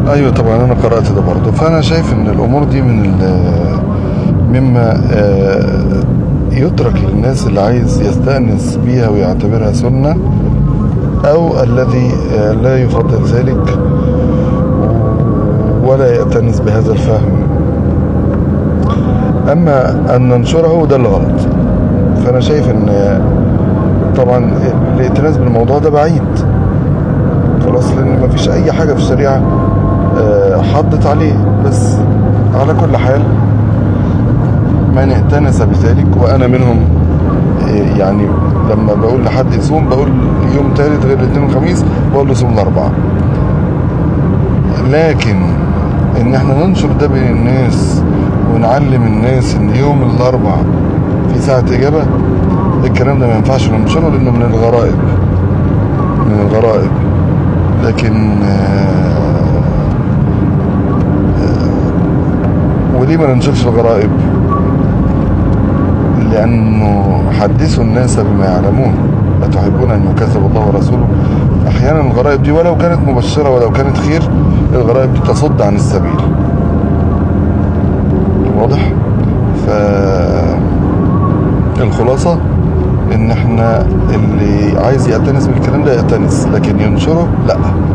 ايوه طبعا انا قرات ده برضه فانا شايف ان الامور دي من ال- مما آه، يترك للناس اللي عايز يستأنس بيها ويعتبرها سنة أو الذي آه، لا يفضل ذلك ولا يأتنس بهذا الفهم أما أن ننشره ده الغلط فأنا شايف أن طبعا الائتناس بالموضوع ده بعيد خلاص لأن مفيش أي حاجة في الشريعة آه، حضت عليه بس على كل حال من ائتنس بذلك وأنا منهم آه، يعني لما بقول لحد يصوم بقول يوم ثالث غير الاثنين والخميس بقول له صوم الأربعة لكن ان احنا ننشر ده بين الناس ونعلم الناس ان يوم الاربع في ساعة اجابة الكلام ده ما ينفعش ننشره لانه من الغرائب من الغرائب لكن آه، آه، وليه ما ننشرش الغرائب لأنه حدثوا الناس بما يعلمون أتحبون أن يكذب الله ورسوله أحيانا الغرائب دي ولو كانت مبشرة ولو كانت خير الغرائب دي تصد عن السبيل واضح فالخلاصة ان احنا اللي عايز يأتنس بالكلام ده يأتنس لكن ينشره لا